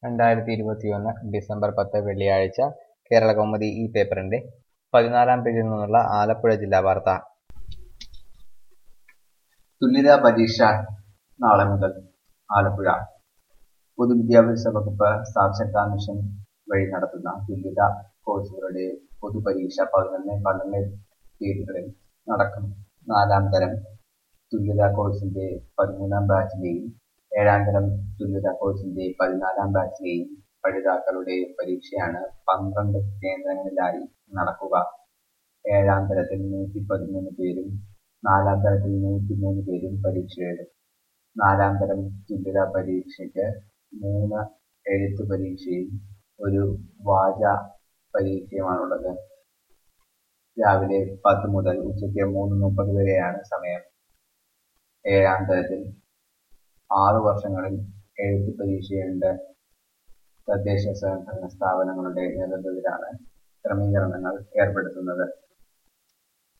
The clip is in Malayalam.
രണ്ടായിരത്തി ഇരുപത്തിയൊന്ന് ഡിസംബർ പത്ത് വെള്ളിയാഴ്ച കേരളകൗമുദി ഈ പേപ്പറിന്റെ പതിനാലാം പേജിൽ നിന്നുള്ള ആലപ്പുഴ ജില്ലാ വാർത്ത തുല്യതാ പരീക്ഷ നാളെ മുതൽ ആലപ്പുഴ പൊതുവിദ്യാഭ്യാസ വകുപ്പ് സാക്ഷരതാ മിഷൻ വഴി നടത്തുന്ന തുല്യത കോഴ്സുകളുടെ പൊതുപരീക്ഷ പതിനൊന്ന് പന്ത്രണ്ട് തീയതികളിൽ നടക്കും നാലാം തരം തുല്യതാ കോഴ്സിന്റെ പതിമൂന്നാം ബാച്ചിലെയും ഏഴാം തരം തുല്യതാ കോഴ്സിന്റെ പതിനാലാം ബാച്ചിലെയും പഠിതാക്കളുടെ പരീക്ഷയാണ് പന്ത്രണ്ട് കേന്ദ്രങ്ങളിലായി നടക്കുക ഏഴാം തരത്തിൽ നൂറ്റി പതിമൂന്ന് പേരും നാലാം തരത്തിൽ നൂറ്റി മൂന്ന് പേരും പരീക്ഷ എഴുതും നാലാം തരം തുല്യതാ പരീക്ഷയ്ക്ക് മൂന്ന് എഴുത്ത് പരീക്ഷയും ഒരു വാച പരീക്ഷയുമാണുള്ളത് രാവിലെ പത്ത് മുതൽ ഉച്ചയ്ക്ക് മൂന്ന് മുപ്പത് വരെയാണ് സമയം ഏഴാം തരത്തിൽ ആറു വർഷങ്ങളിൽ എഴുത്ത് പരീക്ഷയുണ്ട് തദ്ദേശ സ്വയംഭരണ സ്ഥാപനങ്ങളുടെ നേതൃത്വത്തിലാണ് ക്രമീകരണങ്ങൾ ഏർപ്പെടുത്തുന്നത്